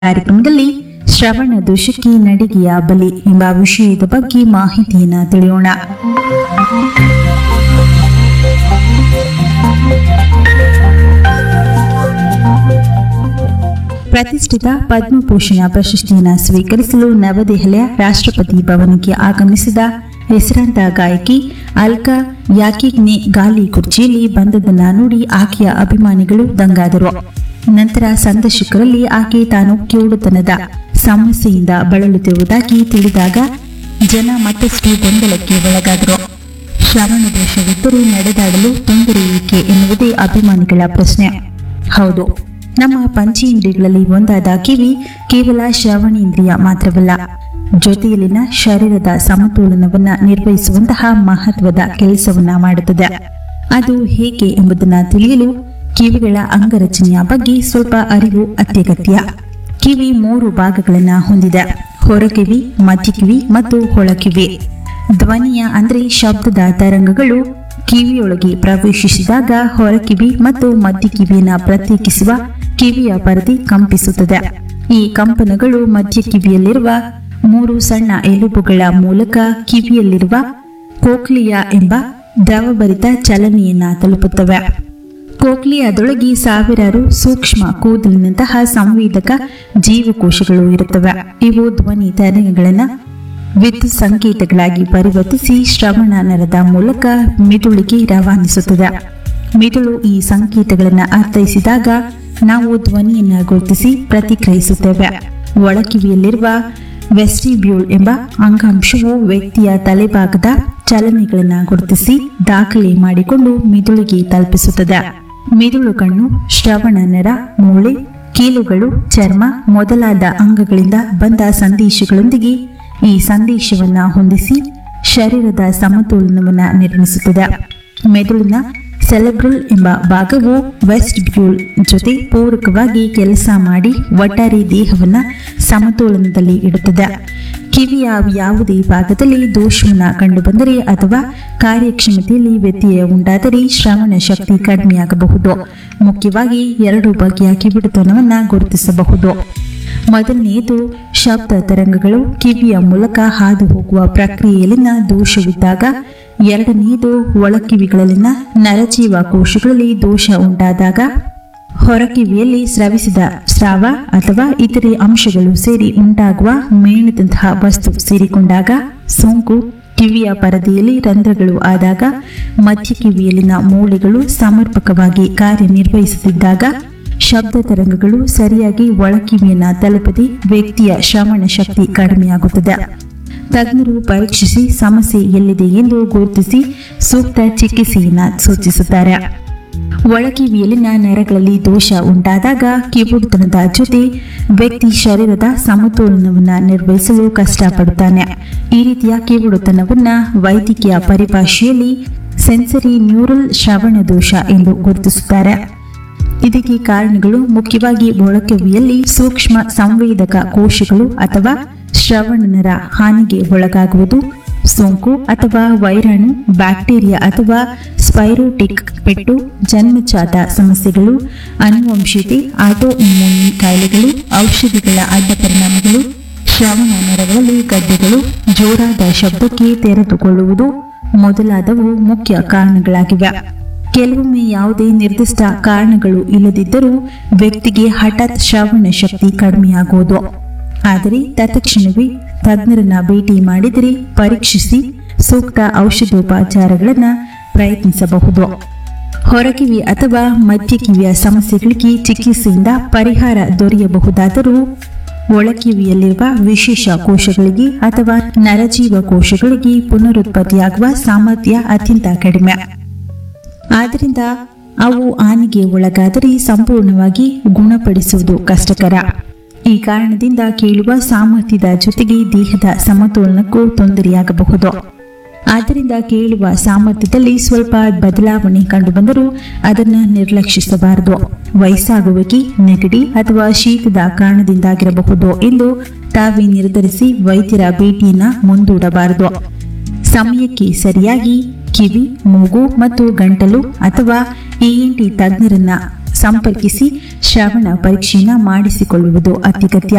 ಕಾರ್ಯಕ್ರಮದಲ್ಲಿ ಶ್ರವಣ ದೋಷಕ್ಕೆ ನಡಿಗೆಯ ಬಲಿ ಎಂಬ ವಿಷಯದ ಬಗ್ಗೆ ಮಾಹಿತಿಯನ್ನ ತಿಳಿಯೋಣ ಪ್ರತಿಷ್ಠಿತ ಪದ್ಮಭೂಷಣ ಪ್ರಶಸ್ತಿಯನ್ನು ಸ್ವೀಕರಿಸಲು ನವದೆಹಲಿಯ ರಾಷ್ಟ್ರಪತಿ ಭವನಕ್ಕೆ ಆಗಮಿಸಿದ ಹೆಸರಾಂತ ಗಾಯಕಿ ಅಲ್ಕಾ ಯಾಕಿಗ್ನೆ ಗಾಲಿ ಕುರ್ಚಿಯಲ್ಲಿ ಬಂದದನ್ನ ನೋಡಿ ಆಕೆಯ ಅಭಿಮಾನಿಗಳು ದಂಗಾದರು ನಂತರ ಸಂದರ್ಶಕರಲ್ಲಿ ಆಕೆ ತಾನು ಕಿವುಡುತನದ ಸಮಸ್ಯೆಯಿಂದ ಬಳಲುತ್ತಿರುವುದಾಗಿ ತಿಳಿದಾಗ ಜನ ಮತ್ತಷ್ಟು ಗೊಂದಲಕ್ಕೆ ಒಳಗಾದರು ಶ್ರವಣ ದೋಷವಿದ್ದರೂ ನಡೆದಾಡಲು ತೊಂದರೆ ಏಕೆ ಎನ್ನುವುದೇ ಅಭಿಮಾನಿಗಳ ಪ್ರಶ್ನೆ ಹೌದು ನಮ್ಮ ಪಂಚೇಂದ್ರಿಯಗಳಲ್ಲಿ ಒಂದಾದ ಕಿವಿ ಕೇವಲ ಶ್ರವಣೇಂದ್ರಿಯ ಮಾತ್ರವಲ್ಲ ಜೊತೆಯಲ್ಲಿನ ಶರೀರದ ಸಮತೋಲನವನ್ನ ನಿರ್ವಹಿಸುವಂತಹ ಮಹತ್ವದ ಕೆಲಸವನ್ನ ಮಾಡುತ್ತದೆ ಅದು ಹೇಗೆ ಎಂಬುದನ್ನ ತಿಳಿಯಲು ಕಿವಿಗಳ ಅಂಗರಚನೆಯ ಬಗ್ಗೆ ಸ್ವಲ್ಪ ಅರಿವು ಅತ್ಯಗತ್ಯ ಕಿವಿ ಮೂರು ಭಾಗಗಳನ್ನ ಹೊಂದಿದೆ ಹೊರಕಿವಿ ಮಧ್ಯಕಿವಿ ಮತ್ತು ಒಳಕಿವಿ ಧ್ವನಿಯ ಅಂದ್ರೆ ಶಬ್ದದ ತರಂಗಗಳು ಕಿವಿಯೊಳಗೆ ಪ್ರವೇಶಿಸಿದಾಗ ಹೊರಕಿವಿ ಮತ್ತು ಮಧ್ಯಕಿವಿಯನ್ನ ಪ್ರತ್ಯೇಕಿಸುವ ಕಿವಿಯ ಪರದೆ ಕಂಪಿಸುತ್ತದೆ ಈ ಕಂಪನಗಳು ಮಧ್ಯ ಕಿವಿಯಲ್ಲಿರುವ ಮೂರು ಸಣ್ಣ ಎಲುಬುಗಳ ಮೂಲಕ ಕಿವಿಯಲ್ಲಿರುವ ಕೋಕ್ಲಿಯಾ ಎಂಬ ದ್ರವಭರಿತ ಚಲನೆಯನ್ನ ತಲುಪುತ್ತವೆ ಕೋಕ್ಲಿಯಾದೊಳಗೆ ಸಾವಿರಾರು ಸೂಕ್ಷ್ಮ ಕೂದಲಿನಂತಹ ಸಂವೇದಕ ಜೀವಕೋಶಗಳು ಇರುತ್ತವೆ ಇವು ಧ್ವನಿ ತರಂಗಗಳನ್ನು ವಿದ್ಯುತ್ ಸಂಕೇತಗಳಾಗಿ ಪರಿವರ್ತಿಸಿ ಶ್ರವಣ ನರದ ಮೂಲಕ ಮಿದುಳಿಗೆ ರವಾನಿಸುತ್ತದೆ ಮಿದುಳು ಈ ಸಂಕೇತಗಳನ್ನು ಅರ್ಥೈಸಿದಾಗ ನಾವು ಧ್ವನಿಯನ್ನ ಗುರುತಿಸಿ ಪ್ರತಿಕ್ರಿಯಿಸುತ್ತೇವೆ ಒಳಕಿವಿಯಲ್ಲಿರುವ ವೆಸ್ಟಿಬ್ಯೂಲ್ ಎಂಬ ಅಂಗಾಂಶವು ವ್ಯಕ್ತಿಯ ತಲೆಭಾಗದ ಚಲನೆಗಳನ್ನು ಗುರುತಿಸಿ ದಾಖಲೆ ಮಾಡಿಕೊಂಡು ಮಿದುಳಿಗೆ ತಲುಪಿಸುತ್ತದೆ ಮಿದುಳು ಕಣ್ಣು ಶ್ರವಣ ನರ ಮೂಳೆ ಕೀಲುಗಳು ಚರ್ಮ ಮೊದಲಾದ ಅಂಗಗಳಿಂದ ಬಂದ ಸಂದೇಶಗಳೊಂದಿಗೆ ಈ ಸಂದೇಶವನ್ನ ಹೊಂದಿಸಿ ಶರೀರದ ಸಮತೋಲನವನ್ನ ನಿರ್ಮಿಸುತ್ತದೆ ಮೆದುಳಿನ ಸೆಲೆಬ್ರಲ್ ಎಂಬ ಭಾಗವು ವೆಸ್ಟ್ ಬ್ಯೂಲ್ ಜೊತೆ ಪೂರಕವಾಗಿ ಕೆಲಸ ಮಾಡಿ ಒಟ್ಟಾರೆ ದೇಹವನ್ನ ಸಮತೋಲನದಲ್ಲಿ ಇಡುತ್ತದೆ ಕಿವಿಯ ಯಾವುದೇ ಭಾಗದಲ್ಲಿ ದೋಷವನ್ನ ಕಂಡುಬಂದರೆ ಅಥವಾ ಕಾರ್ಯಕ್ಷಮತೆಯಲ್ಲಿ ವ್ಯತ್ಯಯ ಉಂಟಾದರೆ ಶ್ರವಣ ಶಕ್ತಿ ಕಡಿಮೆಯಾಗಬಹುದು ಮುಖ್ಯವಾಗಿ ಎರಡು ಬಗೆಯ ಕಿವಿಡುತನವನ್ನ ಗುರುತಿಸಬಹುದು ಮೊದಲನೆಯದು ಶಬ್ದ ತರಂಗಗಳು ಕಿವಿಯ ಮೂಲಕ ಹಾದು ಹೋಗುವ ಪ್ರಕ್ರಿಯೆಯಲ್ಲಿನ ದೋಷವಿದ್ದಾಗ ಎರಡನೆಯದು ಒಳಕಿವಿಗಳಲ್ಲಿನ ನರಜೀವ ಕೋಶಗಳಲ್ಲಿ ದೋಷ ಉಂಟಾದಾಗ ಹೊರಕಿವಿಯಲ್ಲಿ ಸ್ರವಿಸಿದ ಸ್ರಾವ ಅಥವಾ ಇತರೆ ಅಂಶಗಳು ಸೇರಿ ಉಂಟಾಗುವ ಮೇಣದಂತಹ ವಸ್ತು ಸೇರಿಕೊಂಡಾಗ ಸೋಂಕು ಕಿವಿಯ ಪರದೆಯಲ್ಲಿ ರಂಧ್ರಗಳು ಆದಾಗ ಮಧ್ಯ ಕಿವಿಯಲ್ಲಿನ ಮೂಳೆಗಳು ಸಮರ್ಪಕವಾಗಿ ಕಾರ್ಯನಿರ್ವಹಿಸುತ್ತಿದ್ದಾಗ ಶಬ್ದ ತರಂಗಗಳು ಸರಿಯಾಗಿ ಒಳಕಿವಿಯನ್ನ ತಲುಪದೆ ವ್ಯಕ್ತಿಯ ಶ್ರವಣ ಶಕ್ತಿ ಕಡಿಮೆಯಾಗುತ್ತದೆ ತಜ್ಞರು ಪರೀಕ್ಷಿಸಿ ಸಮಸ್ಯೆ ಎಲ್ಲಿದೆ ಎಂದು ಗುರುತಿಸಿ ಸೂಕ್ತ ಚಿಕಿತ್ಸೆಯನ್ನ ಸೂಚಿಸುತ್ತಾರೆ ಒಳಕಿವಿಯಲ್ಲಿನ ನರಗಳಲ್ಲಿ ದೋಷ ಉಂಟಾದಾಗ ಕಿವುಡುತನದ ಜೊತೆ ವ್ಯಕ್ತಿ ಶರೀರದ ಸಮತೋಲನವನ್ನ ನಿರ್ವಹಿಸಲು ಕಷ್ಟಪಡುತ್ತಾನೆ ಈ ರೀತಿಯ ಕಿವುಡುತನವನ್ನ ವೈದ್ಯಕೀಯ ಪರಿಭಾಷೆಯಲ್ಲಿ ಸೆನ್ಸರಿ ನ್ಯೂರಲ್ ಶ್ರವಣ ದೋಷ ಎಂದು ಗುರುತಿಸುತ್ತಾರೆ ಇದಕ್ಕೆ ಕಾರಣಗಳು ಮುಖ್ಯವಾಗಿ ಒಳಕಿವಿಯಲ್ಲಿ ಸೂಕ್ಷ್ಮ ಸಂವೇದಕ ಕೋಶಗಳು ಅಥವಾ ಶ್ರವಣನರ ಹಾನಿಗೆ ಒಳಗಾಗುವುದು ಸೋಂಕು ಅಥವಾ ವೈರಾಣು ಬ್ಯಾಕ್ಟೀರಿಯಾ ಅಥವಾ ಸ್ಪೈರೋಟಿಕ್ ಪೆಟ್ಟು ಜನ್ಮಜಾತ ಸಮಸ್ಯೆಗಳು ಅನುವಂಶಿತೆ ಆಟೋ ಇಮ್ಯೂನ್ ಕಾಯಿಲೆಗಳು ಔಷಧಿಗಳ ಅಡ್ಡ ಪರಿಣಾಮಗಳು ಶ್ರವಣ ನರಗಳಲ್ಲಿ ಗಡ್ಡೆಗಳು ಜೋರಾದ ಶಬ್ದಕ್ಕೆ ತೆರೆದುಕೊಳ್ಳುವುದು ಮೊದಲಾದವು ಮುಖ್ಯ ಕಾರಣಗಳಾಗಿವೆ ಕೆಲವೊಮ್ಮೆ ಯಾವುದೇ ನಿರ್ದಿಷ್ಟ ಕಾರಣಗಳು ಇಲ್ಲದಿದ್ದರೂ ವ್ಯಕ್ತಿಗೆ ಹಠಾತ್ ಶ್ರವಣ ಶಕ್ತಿ ಕಡಿಮೆಯಾಗುವುದು ಆದರೆ ತತ್ಕ್ಷಣವೇ ತಜ್ಞರನ್ನ ಭೇಟಿ ಮಾಡಿದರೆ ಪರೀಕ್ಷಿಸಿ ಸೂಕ್ತ ಔಷಧೋಪಚಾರಗಳನ್ನು ಪ್ರಯತ್ನಿಸಬಹುದು ಹೊರಕಿವಿ ಅಥವಾ ಮಧ್ಯಕಿವಿಯ ಸಮಸ್ಯೆಗಳಿಗೆ ಚಿಕಿತ್ಸೆಯಿಂದ ಪರಿಹಾರ ದೊರೆಯಬಹುದಾದರೂ ಒಳಕಿವಿಯಲ್ಲಿರುವ ವಿಶೇಷ ಕೋಶಗಳಿಗೆ ಅಥವಾ ನರಜೀವ ಕೋಶಗಳಿಗೆ ಪುನರುತ್ಪತ್ತಿಯಾಗುವ ಸಾಮರ್ಥ್ಯ ಅತ್ಯಂತ ಕಡಿಮೆ ಆದ್ದರಿಂದ ಅವು ಹಾನಿಗೆ ಒಳಗಾದರೆ ಸಂಪೂರ್ಣವಾಗಿ ಗುಣಪಡಿಸುವುದು ಕಷ್ಟಕರ ಈ ಕಾರಣದಿಂದ ಕೇಳುವ ಸಾಮರ್ಥ್ಯದ ಜೊತೆಗೆ ದೇಹದ ಸಮತೋಲನಕ್ಕೂ ತೊಂದರೆಯಾಗಬಹುದು ಆದ್ದರಿಂದ ಕೇಳುವ ಸಾಮರ್ಥ್ಯದಲ್ಲಿ ಸ್ವಲ್ಪ ಬದಲಾವಣೆ ಕಂಡುಬಂದರೂ ಅದನ್ನು ನಿರ್ಲಕ್ಷಿಸಬಾರದು ವಯಸ್ಸಾಗುವಿಕೆ ನೆಗಡಿ ಅಥವಾ ಶೀತದ ಕಾರಣದಿಂದಾಗಿರಬಹುದು ಎಂದು ತಾವೇ ನಿರ್ಧರಿಸಿ ವೈದ್ಯರ ಭೇಟಿಯನ್ನ ಮುಂದೂಡಬಾರದು ಸಮಯಕ್ಕೆ ಸರಿಯಾಗಿ ಕಿವಿ ಮೂಗು ಮತ್ತು ಗಂಟಲು ಅಥವಾ ಇಎನ್ಟಿ ತಜ್ಞರನ್ನ ಸಂಪರ್ಕಿಸಿ ಶ್ರವಣ ಪರೀಕ್ಷೆಯನ್ನು ಮಾಡಿಸಿಕೊಳ್ಳುವುದು ಅತ್ಯಗತ್ಯ